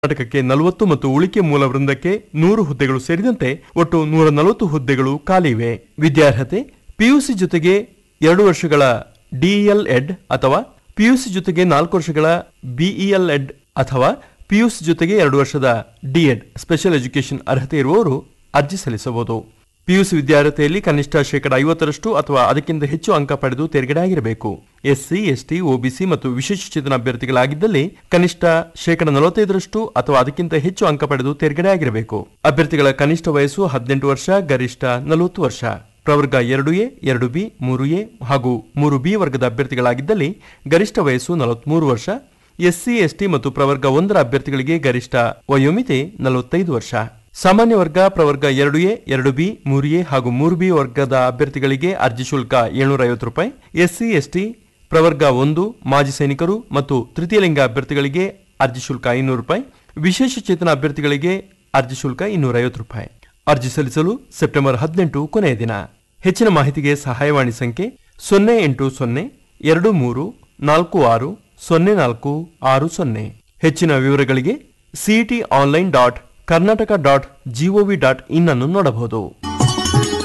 ಕರ್ನಾಟಕಕ್ಕೆ ನಲವತ್ತು ಮತ್ತು ಉಳಿಕೆ ಮೂಲ ವೃಂದಕ್ಕೆ ನೂರು ಹುದ್ದೆಗಳು ಸೇರಿದಂತೆ ಒಟ್ಟು ನೂರ ನಲವತ್ತು ಹುದ್ದೆಗಳು ಖಾಲಿ ಇವೆ ವಿದ್ಯಾರ್ಹತೆ ಪಿಯುಸಿ ಜೊತೆಗೆ ಎರಡು ವರ್ಷಗಳ ಡಿಇಎಲ್ ಎಡ್ ಅಥವಾ ಪಿಯುಸಿ ಜೊತೆಗೆ ನಾಲ್ಕು ವರ್ಷಗಳ ಬಿಇಎಲ್ ಎಡ್ ಅಥವಾ ಪಿಯುಸಿ ಜೊತೆಗೆ ಎರಡು ವರ್ಷದ ಡಿಎಡ್ ಸ್ಪೆಷಲ್ ಎಜುಕೇಶನ್ ಅರ್ಹತೆ ಇರುವವರು ಅರ್ಜಿ ಸಲ್ಲಿಸಬಹುದು ಪಿಯುಸಿ ವಿದ್ಯಾರ್ಹತೆಯಲ್ಲಿ ಕನಿಷ್ಠ ಶೇಕಡ ಐವತ್ತರಷ್ಟು ಅಥವಾ ಅದಕ್ಕಿಂತ ಹೆಚ್ಚು ಅಂಕ ಪಡೆದು ತೇರ್ಗಡೆ ಆಗಿರಬೇಕು ಎಸ್ಸಿ ಎಸ್ಟಿ ಒಬಿಸಿ ಮತ್ತು ವಿಶೇಷಚೇತನ ಅಭ್ಯರ್ಥಿಗಳಾಗಿದ್ದಲ್ಲಿ ಕನಿಷ್ಠ ಶೇಕಡ ನಲವತ್ತೈದರಷ್ಟು ಅಥವಾ ಅದಕ್ಕಿಂತ ಹೆಚ್ಚು ಅಂಕ ಪಡೆದು ತೇರ್ಗಡೆ ಆಗಿರಬೇಕು ಅಭ್ಯರ್ಥಿಗಳ ಕನಿಷ್ಠ ವಯಸ್ಸು ಹದಿನೆಂಟು ವರ್ಷ ಗರಿಷ್ಠ ನಲವತ್ತು ವರ್ಷ ಪ್ರವರ್ಗ ಎರಡು ಎ ಎರಡು ಬಿ ಮೂರು ಎ ಹಾಗೂ ಮೂರು ಬಿ ವರ್ಗದ ಅಭ್ಯರ್ಥಿಗಳಾಗಿದ್ದಲ್ಲಿ ಗರಿಷ್ಠ ವಯಸ್ಸು ನಲವತ್ಮೂರು ವರ್ಷ ಎಸ್ಸಿ ಎಸ್ಟಿ ಮತ್ತು ಪ್ರವರ್ಗ ಒಂದರ ಅಭ್ಯರ್ಥಿಗಳಿಗೆ ಗರಿಷ್ಠ ವಯೋಮಿತಿ ನಲವತ್ತೈದು ವರ್ಷ ಸಾಮಾನ್ಯ ವರ್ಗ ಪ್ರವರ್ಗ ಎರಡು ಎ ಎರಡು ಬಿ ಮೂರು ಎ ಹಾಗೂ ಮೂರು ಬಿ ವರ್ಗದ ಅಭ್ಯರ್ಥಿಗಳಿಗೆ ಅರ್ಜಿ ಶುಲ್ಕ ಏಳ್ನೂರ ಐವತ್ತು ರೂಪಾಯಿ ಎಸ್ಸಿ ಎಸ್ಟಿ ಪ್ರವರ್ಗ ಒಂದು ಮಾಜಿ ಸೈನಿಕರು ಮತ್ತು ತೃತೀಯ ಲಿಂಗ ಅಭ್ಯರ್ಥಿಗಳಿಗೆ ಅರ್ಜಿ ಶುಲ್ಕ ಐನೂರು ರೂಪಾಯಿ ವಿಶೇಷ ಚೇತನ ಅಭ್ಯರ್ಥಿಗಳಿಗೆ ಅರ್ಜಿ ಶುಲ್ಕ ಇನ್ನೂರ ಐವತ್ತು ರೂಪಾಯಿ ಅರ್ಜಿ ಸಲ್ಲಿಸಲು ಸೆಪ್ಟೆಂಬರ್ ಹದಿನೆಂಟು ಕೊನೆಯ ದಿನ ಹೆಚ್ಚಿನ ಮಾಹಿತಿಗೆ ಸಹಾಯವಾಣಿ ಸಂಖ್ಯೆ ಸೊನ್ನೆ ಎಂಟು ಸೊನ್ನೆ ಎರಡು ಮೂರು ನಾಲ್ಕು ಆರು ಸೊನ್ನೆ ನಾಲ್ಕು ಆರು ಸೊನ್ನೆ ಹೆಚ್ಚಿನ ವಿವರಗಳಿಗೆ CET online dot Karnataka dot G O V dot in ಅನ್ನು ನೋಡಬಹುದು